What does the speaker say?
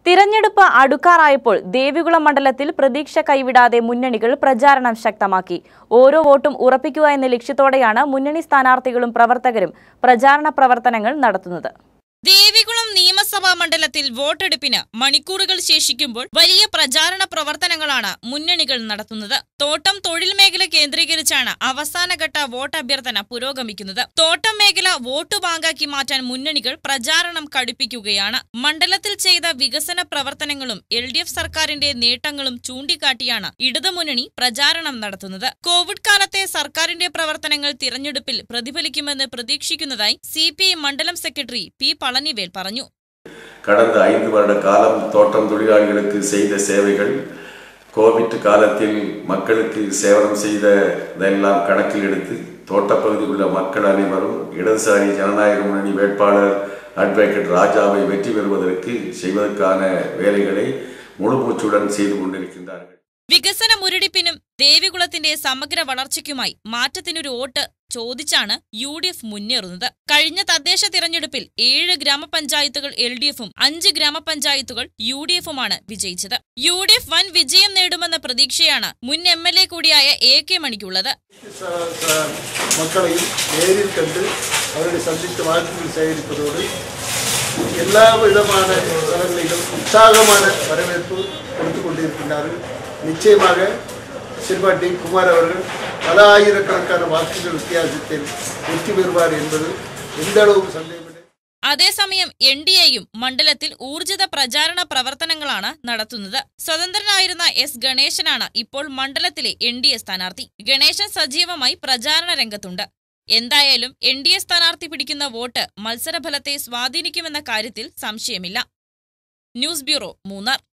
തിരഞ്ഞെടുപ്പ് അടുക്കാറായപ്പോൾ ദേവികുളം മണ്ഡലത്തിൽ പ്രതീക്ഷ കൈവിടാതെ മുന്നണികൾ പ്രചാരണം ശക്തമാക്കി ഓരോ വോട്ടും ഉറപ്പിക്കുക എന്ന ലക്ഷ്യത്തോടെയാണ് മുന്നണി സ്ഥാനാർത്ഥികളും പ്രവർത്തകരും പ്രചാരണ പ്രവർത്തനങ്ങൾ നടത്തുന്നത് ദേവികുളം നിയമസഭാ മണ്ഡലത്തിൽ വോട്ടെടുപ്പിന് മണിക്കൂറുകൾ ശേഷിക്കുമ്പോൾ വലിയ പ്രചാരണ പ്രവർത്തനങ്ങളാണ് മുന്നണികൾ നടത്തുന്നത് തോട്ടം തൊഴിൽ മേഖല കേന്ദ്രീകരിച്ചാണ് അവസാനഘട്ട വോട്ട് അഭ്യർത്ഥന പുരോഗമിക്കുന്നത് തോട്ടം മേഖല വോട്ട് ബാങ്കാക്കി മാറ്റാൻ മുന്നണികൾ പ്രചാരണം കടുപ്പിക്കുകയാണ് മണ്ഡലത്തിൽ ചെയ്ത വികസന പ്രവർത്തനങ്ങളും എൽ ഡി എഫ് സർക്കാരിന്റെ നേട്ടങ്ങളും ചൂണ്ടിക്കാട്ടിയാണ് ഇടതുമുന്നണി പ്രചാരണം നടത്തുന്നത് കോവിഡ് കാലത്തെ സർക്കാരിന്റെ പ്രവർത്തനങ്ങൾ തിരഞ്ഞെടുപ്പിൽ പ്രതിഫലിക്കുമെന്ന് പ്രതീക്ഷിക്കുന്നതായി സി മണ്ഡലം സെക്രട്ടറി പി പളനിവേൽ പറഞ്ഞു கடந்த ஐந்து வருட காலம் தோட்டம் தொழிலாளிகளுக்கு செய்த சேவைகள் கோவிட் காலத்தில் மக்களுக்கு சேவனம் செய்ததெல்லாம் கணக்கில் எடுத்து தோட்டப்பகுதியில் உள்ள மக்கள் அனைவரும் இடதுசாரி ஜனநாயக முன்னணி வேட்பாளர் அட்வொகேட் ராஜாவை வெற்றி பெறுவதற்கு செய்வதற்கான வேலைகளை முழுமூச்சுடன் செய்து கொண்டிருக்கின்றார்கள் വികസന മുരടിപ്പിനും ദേവികുളത്തിന്റെ സമഗ്ര വളർച്ചയ്ക്കുമായി മാറ്റത്തിനൊരു വോട്ട് ചോദിച്ചാണ് യു ഡി എഫ് മുന്നേറുന്നത് കഴിഞ്ഞ തദ്ദേശ തിരഞ്ഞെടുപ്പിൽ ഏഴ് ഗ്രാമപഞ്ചായത്തുകൾ എൽ ഡി എഫും അഞ്ച് ഗ്രാമപഞ്ചായത്തുകൾ യു ഡി എഫുമാണ് വിജയിച്ചത് യു ഡി എഫ് വൻ വിജയം നേടുമെന്ന പ്രതീക്ഷയാണ് മുൻ എം എൽ എ കൂടിയായ എ കെ മണിക്കുള്ളത് ச- ச- மக்களையும் நேரில் கண்டு அவர்களை சந்தித்து வாக்குகள் சேகரிப்பதோடு எல்லா விதமான தளங்களிலும் உற்சாகமான வரவேற்பு கொடுத்து கொண்டிருக்கின்றார்கள் நிச்சயமாக சிறுபாட்டி குமார் அவர்கள் பல ஆயிரக்கணக்கான வாக்குகள் வித்தியாசத்தில் வெற்றி பெறுவார் என்பது எந்த அளவுக்கு சந்தேகமில்லை അതേസമയം എൻ ഡി എയും മണ്ഡലത്തിൽ ഊർജിത പ്രചാരണ പ്രവർത്തനങ്ങളാണ് നടത്തുന്നത് സ്വതന്ത്രനായിരുന്ന എസ് ഗണേശനാണ് ഇപ്പോൾ മണ്ഡലത്തിലെ എൻ ഡി എ സ്ഥാനാർത്ഥി ഗണേശൻ സജീവമായി പ്രചാരണ രംഗത്തുണ്ട് എന്തായാലും എൻ ഡി എ സ്ഥാനാർത്ഥി പിടിക്കുന്ന വോട്ട് മത്സരഫലത്തെ സ്വാധീനിക്കുമെന്ന കാര്യത്തിൽ സംശയമില്ല ന്യൂസ് ബ്യൂറോ മൂന്നാർ